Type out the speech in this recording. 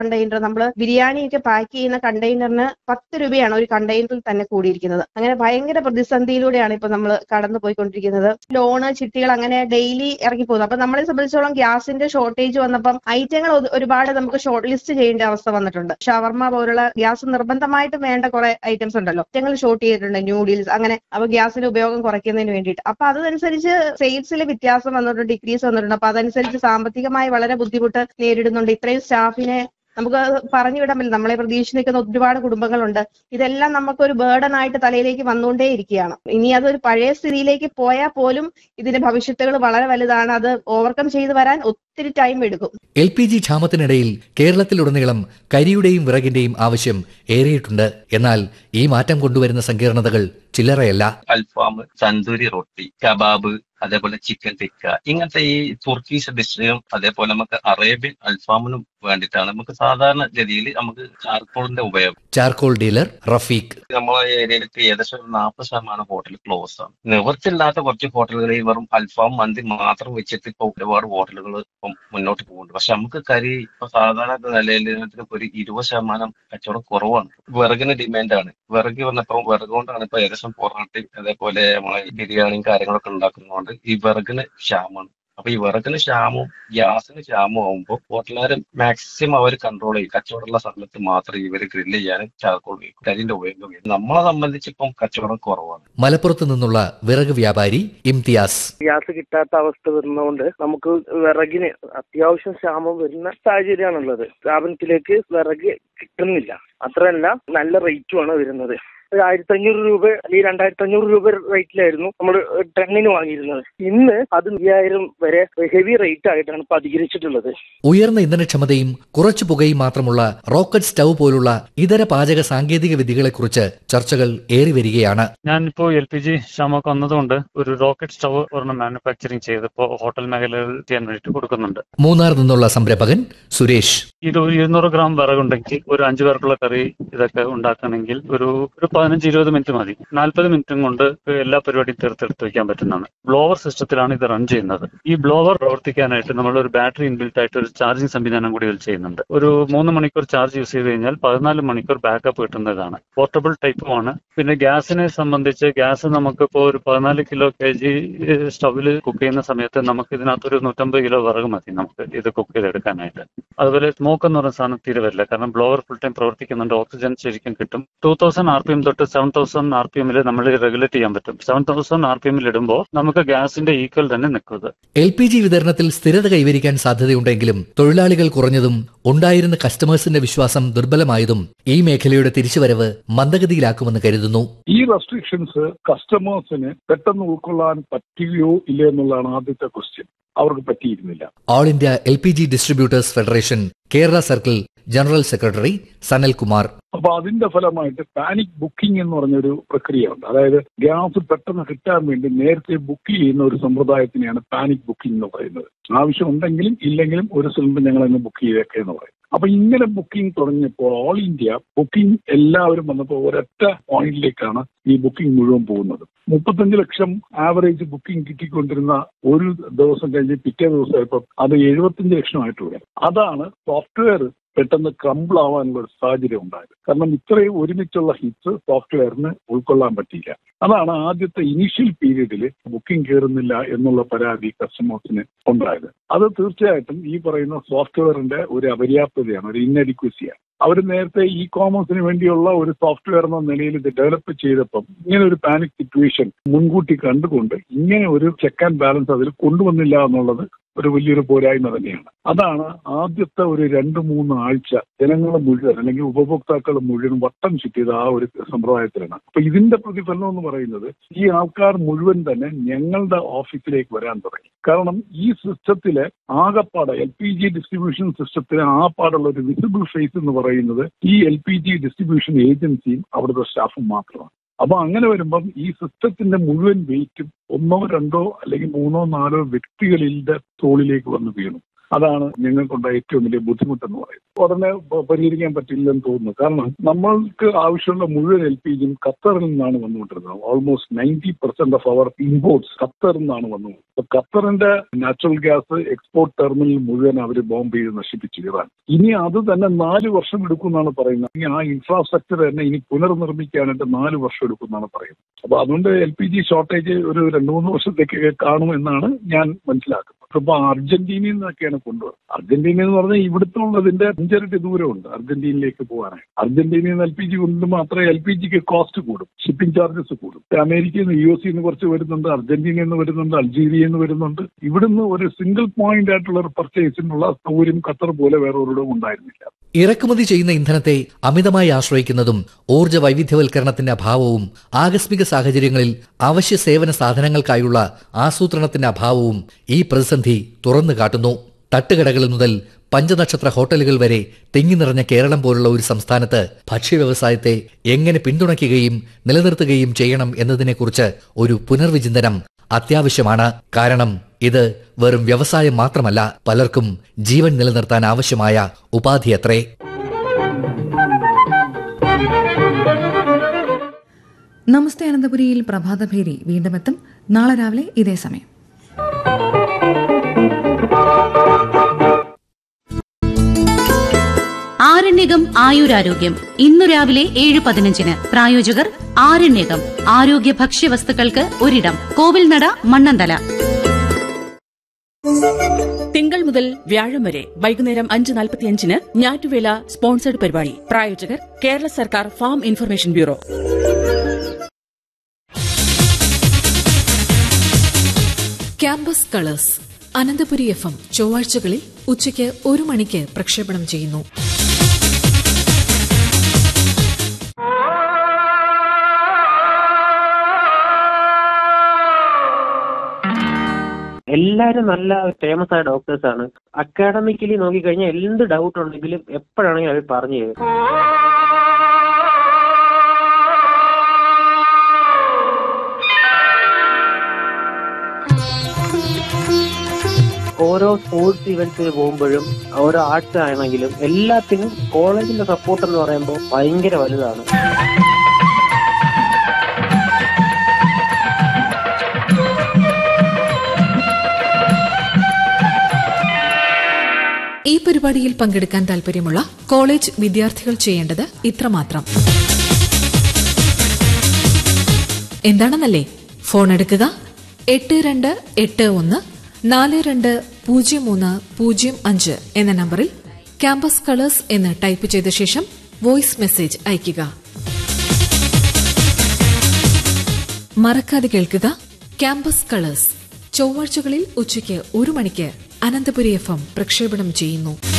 Container നമ്മൾ ബിരിയാണി ഒക്കെ pack ചെയ്യുന്ന കണ്ടെയ്നറിന് പത്ത് രൂപയാണ് ഒരു കണ്ടെയ്നറിൽ തന്നെ കൂടിയിരിക്കുന്നത് അങ്ങനെ ഭയങ്കര പ്രതിസന്ധിയിലൂടെയാണ് ഇപ്പൊ നമ്മൾ കടന്നു പോയിക്കൊണ്ടിരിക്കുന്നത് ലോണ് ചിട്ടികൾ അങ്ങനെ ഡെയിലി ഇറങ്ങി പോകുന്നു അപ്പൊ നമ്മളെ സംബന്ധിച്ചോളം ഗ്യാസിന്റെ ഷോർട്ടേജ് വന്നപ്പം ഐറ്റങ്ങൾ ഒരു- ഒരുപാട് നമുക്ക് ഷോർട്ട് ലിസ്റ്റ് ചെയ്യേണ്ട അവസ്ഥ വന്നിട്ടുണ്ട് ഷവർമ പോലുള്ള ഗ്യാസ് നിർബന്ധമായിട്ടും വേണ്ട കുറെ ഐറ്റംസ് ഉണ്ടല്ലോ ഐറ്റങ്ങൾ ഷോർട്ട് ചെയ്തിട്ടുണ്ട് ന്യൂഡിൽസ് അങ്ങനെ അപ്പൊ ഗ്യാസിന്റെ ഉപയോഗം കുറയ്ക്കുന്നതിന് വേണ്ടിയിട്ട് അപ്പൊ അതനുസരിച്ച് സെയിൽസിൽ വ്യത്യാസം വന്നിട്ടുണ്ട് ഡിക്രീസ് വന്നിട്ടുണ്ട് അപ്പൊ അതനുസരിച്ച് സാമ്പത്തികമായി വളരെ ബുദ്ധിമുട്ട് നേരിടുന്നുണ്ട് ഇത്രയും സ്റ്റാഫിനെ നമുക്ക് പറഞ്ഞു വിടാൻ പറ്റില്ല നമ്മളെ പ്രതീക്ഷിച്ച് നിൽക്കുന്ന ഒരുപാട് കുടുംബങ്ങളുണ്ട് ഇതെല്ലാം നമുക്കൊരു ബേർഡൻ ആയിട്ട് തലയിലേക്ക് വന്നുകൊണ്ടേ ഇരിക്കുകയാണ് ഇനി അതൊരു പഴയ സ്ഥിതിയിലേക്ക് പോയാൽ പോലും ഇതിന്റെ ഭവിഷ്യത്തുകൾ വളരെ വലുതാണ് അത് ഓവർകം ചെയ്തു വരാൻ ഒത്തിരി ടൈം എടുക്കും എൽ പി ജി ക്ഷാമത്തിനിടയിൽ കേരളത്തിലുടനീളം കരിയുടെയും വിറകിന്റെയും ആവശ്യം ഏറിയിട്ടുണ്ട് എന്നാൽ ഈ മാറ്റം കൊണ്ടുവരുന്ന സങ്കീർണതകൾ ചില്ലറയല്ല അൽഫാം തന്തൂരി റൊട്ടി കബാബ് അതേപോലെ ചിക്കൻ ടിക്ക ഇങ്ങനത്തെ ഈ തുർക്കീസ് ഡിഷും അതേപോലെ നമുക്ക് അറേബ്യൻ അൽഫാമിനും വേണ്ടിയിട്ടാണ് നമുക്ക് സാധാരണ ഗതിയിൽ നമുക്ക് ചാർക്കോളിന്റെ ഉപയോഗം ചാർക്കോൾ ഡീലർ റഫീഖ് നമ്മളെ ഏരിയയിലേക്ക് ഏകദേശം ഒരു നാൽപ്പത് ശതമാനം ഹോട്ടൽ ക്ലോസ് ആണ് നിവർത്തില്ലാത്ത കുറച്ച് ഹോട്ടലുകളിൽ വെറും അൽഫാം മന്തി മാത്രം വെച്ചിട്ട് ഇപ്പൊ ഒരുപാട് ഹോട്ടലുകൾ ഇപ്പം മുന്നോട്ട് പോകുന്നുണ്ട് പക്ഷെ നമുക്ക് കരി ഇപ്പൊ സാധാരണ നിലയിൽ ഒരു ഇരുപത് ശതമാനം കച്ചവടം കുറവാണ് വിറകിന് ഡിമാൻഡാണ് വിറക് വന്നപ്പോൾ വിറക് കൊണ്ടാണ് ഇപ്പൊ ഏകദേശം പൊറാട്ടയും അതേപോലെ നമ്മളെ ബിരിയാണിയും കാര്യങ്ങളൊക്കെ ഉണ്ടാക്കുന്നതുകൊണ്ട് ഈ വിറകിന് ക്ഷാമമാണ് അപ്പൊ ഈ വിറകിന് ക്ഷാമവും ഗ്യാസിന് ക്ഷാമവും ആകുമ്പോൾ ഹോട്ടലുകാർ മാക്സിമം അവർ കൺട്രോൾ ചെയ്യും കച്ചവടമുള്ള സമയത്ത് മാത്രമേ ഇവർ ഗ്രില്ല് ചെയ്യാനും ചാർക്കോൾ ഉപയോഗിക്കും കരിന്റെ ഉപയോഗം ചെയ്യും. നമ്മളെ സംബന്ധിച്ച് ഇപ്പം കച്ചവടം കുറവാണ് മലപ്പുറത്തു നിന്നുള്ള വിറക് വ്യാപാരി ഇംതിയാസ് ഗ്യാസ് കിട്ടാത്ത അവസ്ഥ വരുന്നതുകൊണ്ട് നമുക്ക് വിറകിന് അത്യാവശ്യം ക്ഷാമം വരുന്ന സാഹചര്യമാണുള്ളത് സ്ഥാപനത്തിലേക്ക് വിറക് കിട്ടുന്നില്ല അത്രയല്ല നല്ല റേറ്റുമാണ് വരുന്നത് ഒരു ആയിരത്തി അഞ്ഞൂറ് രൂപ അല്ലെങ്കിൽ രണ്ടായിരത്തി അഞ്ഞൂറ് രൂപ റേറ്റിലായിരുന്നു നമ്മൾ ടണ്ണിന് വാങ്ങിയിരുന്നത് ഇന്ന് അത് അയ്യായിരം വരെ ഹെവി റേറ്റ് ആയിട്ടാണ് ഇപ്പൊ അധികരിച്ചിട്ടുള്ളത് ഉയർന്ന ഇന്ധനക്ഷമതയും കുറച്ചു പുകയും മാത്രമുള്ള റോക്കറ്റ് സ്റ്റൗ പോലുള്ള ഇതര പാചക സാങ്കേതിക വിദ്യകളെക്കുറിച്ച് ചർച്ചകൾ ഏറി വരികയാണ് ഞാനിപ്പോ എൽ പി ജി ക്ഷാമൊക്കെ വന്നതുകൊണ്ട് ഒരു റോക്കറ്റ് സ്റ്റവ് ഒരെണ്ണം മാനുഫാക്ചറിങ് ചെയ്തപ്പോ ഹോട്ടൽ മേഖലയിൽ ചെയ്യാൻ വേണ്ടിയിട്ട് കൊടുക്കുന്നുണ്ട് മൂന്നാർ നിന്നുള്ള സംരംഭകൻ സുരേഷ് ഇത് ഒരു ഇരുന്നൂറ് ഗ്രാം വിറകുണ്ടെങ്കിൽ ഒരു അഞ്ചു പേർക്കുള്ള കറി ഇതൊക്കെ ഉണ്ടാക്കണമെങ്കിൽ ഒരു ഒരു പതിനഞ്ച് ഇരുപത് മിനിറ്റ് മതി നാൽപ്പത് മിനിറ്റും കൊണ്ട് എല്ലാ പരിപാടിയും തീർത്തെടുത്ത് വെക്കാൻ പറ്റുന്നതാണ് ബ്ലോവർ സിസ്റ്റത്തിലാണ് ഇത് റൺ ചെയ്യുന്നത് ഈ ബ്ലോവർ പ്രവർത്തിക്കാനായിട്ട് നമ്മൾ ഒരു ബാറ്ററി ഇൻബിൽറ്റ് ആയിട്ട് ഒരു ചാർജിങ് സംവിധാനം കൂടി ഇതിൽ ചെയ്യുന്നുണ്ട് ഒരു മൂന്ന് മണിക്കൂർ ചാർജ് യൂസ് ചെയ്ത് കഴിഞ്ഞാൽ പതിനാല് മണിക്കൂർ ബാക്കപ്പ് കിട്ടുന്നതാണ് പോർട്ടബിൾ ടൈപ്പുമാണ് പിന്നെ ഗ്യാസിനെ സംബന്ധിച്ച് ഗ്യാസ് നമുക്കിപ്പോൾ ഒരു പതിനാല് കിലോ കെ ജി സ്റ്റവിൽ കുക്ക് ചെയ്യുന്ന സമയത്ത് നമുക്ക് ഇതിനകത്തൊരു നൂറ്റമ്പത് കിലോ വിറക് മതി നമുക്ക് ഇത് കുക്ക് ചെയ്തെടുക്കാനായിട്ട് അതുപോലെ സ്മോക്ക് എന്ന് പറയുന്ന സാധനം തീരെ വരില്ല കാരണം ബ്ലോവർ ഫുൾ ടൈം പ്രവർത്തിക്കുന്നുണ്ട് ഓക്സിജൻ ശരിക്കും കിട്ടും two thousand R P M തൊട്ട് സെവൻ തൗസൻഡ് ആർ പി എമ്മിൽ നമ്മൾ റെഗുലേറ്റ് ചെയ്യാൻ പറ്റും സെവൻ തൗസൻഡ് ആർ പി എമ്മിൽ ഇടുമ്പോൾ നമുക്ക് ഗ്യാസിന്റെ ഈക്വൽ തന്നെ നിൽക്കുന്നത് എൽ പി ജി വിതരണത്തിൽ സ്ഥിരത കൈവരിക്കാൻ സാധ്യതയുണ്ടെങ്കിലും തൊഴിലാളികൾ കുറഞ്ഞതും ഉണ്ടായിരുന്ന കസ്റ്റമേഴ്സിന്റെ വിശ്വാസം ദുർബലമായതും ഈ മേഖലയുടെ തിരിച്ചുവരവ് മന്ദഗതിയിലാക്കുമെന്ന് കരുതുന്നു ഈ റെസ്ട്രിക്ഷൻസ് കസ്റ്റമേഴ്സിന് പെട്ടെന്ന് ഉൾക്കൊള്ളാൻ പറ്റുകയോ ഇല്ലേ എന്നുള്ളതാണ് ആദ്യത്തെ ക്വസ്റ്റ്യൻ അവർക്ക് പറ്റിയിരുന്നില്ല all India L P G distributors federation Kerala circle general secretary Sanalkumar അപ്പൊ അതിന്റെ ഫലമായിട്ട് പാനിക് ബുക്കിംഗ് എന്ന് പറഞ്ഞൊരു പ്രക്രിയയുണ്ട് അതായത് ഗ്യാസ് പെട്ടെന്ന് കിട്ടാൻ വേണ്ടി നേരത്തെ ബുക്ക് ചെയ്യുന്ന ഒരു സമ്പ്രദായത്തിനെയാണ് പാനിക് ബുക്കിംഗ് എന്ന് പറയുന്നത് ആവശ്യം ഉണ്ടെങ്കിലും ഇല്ലെങ്കിലും ഒരു സിലിണ്ടർ ഞങ്ങൾ അങ്ങ് ബുക്ക് ചെയ്തേക്കെ എന്ന് പറയും അപ്പൊ ഇങ്ങനെ ബുക്കിംഗ് തുടങ്ങിയപ്പോൾ ഓൾ ഇന്ത്യ ബുക്കിംഗ് എല്ലാവരും വന്നപ്പോൾ ഒരൊറ്റ പോയിന്റിലേക്കാണ് ഈ ബുക്കിംഗ് മുഴുവൻ പോകുന്നത് മുപ്പത്തഞ്ച് ലക്ഷം ആവറേജ് ബുക്കിംഗ് കിട്ടിക്കൊണ്ടിരുന്ന ഒരു ദിവസം കഴിഞ്ഞ് പിറ്റേ ദിവസം ഇപ്പം അത് എഴുപത്തഞ്ച് ലക്ഷമായിട്ട് അതാണ് സോഫ്റ്റ്വെയർ പെട്ടെന്ന് ക്രംബിൾ ആവാനുള്ള ഒരു സാഹചര്യം ഉണ്ടായത് കാരണം ഇത്രയും ഒരുമിച്ചുള്ള ഹിറ്റ്സ് സോഫ്റ്റ്വെയറിന് ഉൾക്കൊള്ളാൻ പറ്റിയില്ല അതാണ് ആദ്യത്തെ ഇനീഷ്യൽ പീരീഡിൽ ബുക്കിംഗ് കയറുന്നില്ല എന്നുള്ള പരാതി കസ്റ്റമേഴ്സിന് ഉണ്ടായത് അത് തീർച്ചയായിട്ടും ഈ പറയുന്ന സോഫ്റ്റ്വെയറിന്റെ ഒരു അപര്യാപ്തതയാണ് ഒരു ഇന്നഡിക്വസിയാണ് അവർ നേരത്തെ ഇ കോമേഴ്സിന് വേണ്ടിയുള്ള ഒരു സോഫ്റ്റ്വെയർ എന്ന നിലയിൽ ഇത് ഡെവലപ്പ് ചെയ്തപ്പം ഇങ്ങനെ ഒരു പാനിക് സിറ്റുവേഷൻ മുൻകൂട്ടി കണ്ടുകൊണ്ട് ഇങ്ങനെ ഒരു ചെക്ക് ആൻഡ് ബാലൻസ് അതിൽ കൊണ്ടുവന്നില്ല എന്നുള്ളത് ഒരു വലിയൊരു പോരായ്മ തന്നെയാണ് അതാണ് ആദ്യത്തെ ഒരു രണ്ട് മൂന്ന് ആഴ്ച ജനങ്ങൾ മുഴുവൻ അല്ലെങ്കിൽ ഉപഭോക്താക്കൾ മുഴുവൻ വട്ടം ചുറ്റിയത് ആ ഒരു സമ്പ്രദായത്തിലാണ് അപ്പൊ ഇതിന്റെ പ്രതിഫലനം എന്ന് പറയുന്നത് ഈ ആൾക്കാർ മുഴുവൻ തന്നെ ഞങ്ങളുടെ ഓഫീസിലേക്ക് വരാൻ തുടങ്ങി കാരണം ഈ സിസ്റ്റത്തിലെ ആകപ്പാട് എൽ പി ജി ഡിസ്ട്രിബ്യൂഷൻ സിസ്റ്റത്തിലെ ആകപ്പാടുള്ള ഒരു വിസിബിൾ ഫേസ് എന്ന് പറയുന്നത് ഈ എൽ പി ജി ഡിസ്ട്രിബ്യൂഷൻ ഏജൻസിയും അവിടുത്തെ സ്റ്റാഫും മാത്രമാണ് അപ്പൊ അങ്ങനെ വരുമ്പം ഈ സിസ്റ്റത്തിന്റെ മുഴുവൻ വെയിറ്റും ഒന്നോ രണ്ടോ അല്ലെങ്കിൽ മൂന്നോ നാലോ വ്യക്തികളുടെ തോളിലേക്ക് വന്ന് വീണു അതാണ് ഞങ്ങൾക്കുണ്ടായ ഏറ്റവും വലിയ ബുദ്ധിമുട്ടെന്ന് പറയുന്നത് ഉടനെ പ- പരിഹരിക്കാൻ പറ്റില്ലെന്ന് തോന്നുന്നു കാരണം നമ്മൾക്ക് ആവശ്യമുള്ള മുഴുവൻ എൽ പി ജിയും ഖത്തറിൽ നിന്നാണ് വന്നുകൊണ്ടിരുന്നത് almost ninety percent of our imports ഖത്തറിൽ നിന്നാണ് വന്നത് അപ്പൊ ഖത്തറിന്റെ നാച്ചുറൽ ഗ്യാസ് എക്സ്പോർട്ട് ടെർമിനൽ മുഴുവൻ അവർ ബോംബ് ചെയ്ത് നശിപ്പിച്ചു ഇറാൻ ഇനി അത് തന്നെ നാല് വർഷം എടുക്കുമെന്നാണ് പറയുന്നത് ഇനി ആ ഇൻഫ്രാസ്ട്രക്ചർ തന്നെ ഇനി പുനർനിർമ്മിക്കാനായിട്ട് നാല് വർഷം എടുക്കുമെന്നാണ് പറയുന്നത് അപ്പൊ അതുകൊണ്ട് എൽ പി ജി ഷോർട്ടേജ് ഒരു രണ്ടു മൂന്ന് വർഷത്തേക്ക് കാണുമെന്നാണ് ഞാൻ മനസ്സിലാക്കുന്നത് ഇപ്പൊ അർജന്റീനയിൽ നിന്നൊക്കെയാണ് കൊണ്ടുവരുന്നത് അർജന്റീന എന്ന് പറഞ്ഞാൽ ഇവിടുത്തെ ഉള്ളതിന്റെ അഞ്ചരട്ടി ദൂരമുണ്ട് അർജന്റീനയിലേക്ക് പോകാനായി അർജന്റീനയിൽ നിന്ന് എൽ പി ജി കൊണ്ട് മാത്രമേ എൽ പി ജിക്ക് കോസ്റ്റ് കൂടും ഷിപ്പിംഗ് ചാർജസ് കൂടും അമേരിക്കയിൽ നിന്ന് യു എസ് നിന്ന് കുറച്ച് വരുന്നുണ്ട് അർജന്റീനയിൽ നിന്ന് വരുന്നുണ്ട് അൾജീരിയയിൽ നിന്ന് വരുന്നുണ്ട് ഇവിടുന്ന് ഒരു സിംഗിൾ പോയിന്റ് ആയിട്ടുള്ള ഒരു പർച്ചേസിനുള്ള സൗകര്യം ഖത്തർ പോലെ വേറെ ഒരിടവും ഉണ്ടായിരുന്നില്ല ഇറക്കുമതി ചെയ്യുന്ന ഇന്ധനത്തെ അമിതമായി ആശ്രയിക്കുന്നതും ഊർജ്ജ വൈവിധ്യവൽക്കരണത്തിന്റെ അഭാവവും ആകസ്മിക സാഹചര്യങ്ങളിൽ അവശ്യ സേവന സാധനങ്ങൾക്കായുള്ള ആസൂത്രണത്തിന്റെ അഭാവവും ഈ പ്രതിസന്ധി തുറന്നു കാട്ടുന്നു തട്ടുകടകൾ മുതൽ പഞ്ചനക്ഷത്ര ഹോട്ടലുകൾ വരെ തിങ്ങി നിറഞ്ഞ കേരളം പോലുള്ള ഒരു സംസ്ഥാനത്ത് ഭക്ഷ്യവ്യവസായത്തെ എങ്ങനെ പിന്തുണയ്ക്കുകയും നിലനിർത്തുകയും ചെയ്യണം എന്നതിനെക്കുറിച്ച് ഒരു പുനർവിചിന്തനം അത്യാവശ്യമാണ് കാരണം ഇത് വെറും വ്യവസായം മാത്രമല്ല പലർക്കും ജീവൻ നിലനിർത്താൻ ആവശ്യമായ ഉപാധിയത്രേ നമസ്തേ അനന്തപുരിയിൽ പ്രഭാതഭേരി വീണ്ടും എത്തും നാളെ രാവിലെ ഇതേ സമയം ആരണ്യകം ആയുരാരോഗ്യം ഇന്നു രാവിലെ ഏഴ് പതിനഞ്ചിന് പ്രായോജകർ ആരണ്യകം ആരോഗ്യ ഭക്ഷ്യവസ്തുക്കൾക്ക് ഒരിടം കോവിൽനട മണ്ണന്തല തിങ്കൾ മുതൽ വ്യാഴം വരെ വൈകുന്നേരം അഞ്ച് നാൽപ്പത്തിയഞ്ചിന് ഞാറ്റുവേല സ്പോൺസർഡ് പരിപാടി പ്രായോജകർ കേരള സർക്കാർ farm information bureau campus colours Ananthapuri F M ചൊവ്വാഴ്ചകളിൽ ഉച്ചയ്ക്ക് ഒരു മണിക്ക് പ്രക്ഷേപണം ചെയ്യുന്നു എല്ലാവരും നല്ല ഫേമസ് ആയ ഡോക്ടേഴ്സ് ആണ് അക്കാഡമിക്കലി നോക്കിക്കഴിഞ്ഞാൽ എന്ത് ഡൗട്ട് ഉണ്ടെങ്കിലും എപ്പോഴാണെങ്കിലും അവർ പറഞ്ഞു തരും ഓരോ സ്പോർട്സ് ഇവന്റ്സിന് പോകുമ്പോഴും ഓരോ ആർട്സ് ആണെങ്കിലും എല്ലാത്തിനും കോളേജിന്റെ സപ്പോർട്ട് എന്ന് പറയുമ്പോൾ ഭയങ്കര വലുതാണ് ഈ പരിപാടിയിൽ പങ്കെടുക്കാൻ താൽപര്യമുള്ള കോളേജ് വിദ്യാർത്ഥികൾ ചെയ്യേണ്ടത് ഇത്രമാത്രം എന്താണെന്നല്ലേ ഫോൺ എടുക്കുക എട്ട് രണ്ട് എട്ട് ഒന്ന് നാല് രണ്ട് പൂജ്യം മൂന്ന് പൂജ്യം അഞ്ച് എന്ന നമ്പറിൽ ക്യാമ്പസ് കളേഴ്സ് എന്ന് ടൈപ്പ് ചെയ്ത ശേഷം വോയിസ് മെസ്സേജ് അയയ്ക്കുക മറക്കാതെ കേൾക്കുക ക്യാമ്പസ് കളേഴ്സ് ചൊവ്വാഴ്ചകളിൽ ഉച്ചയ്ക്ക് ഒരു മണിക്ക് അനന്തപുരി എഫ് എം പ്രക്ഷേപണം ചെയ്യുന്നു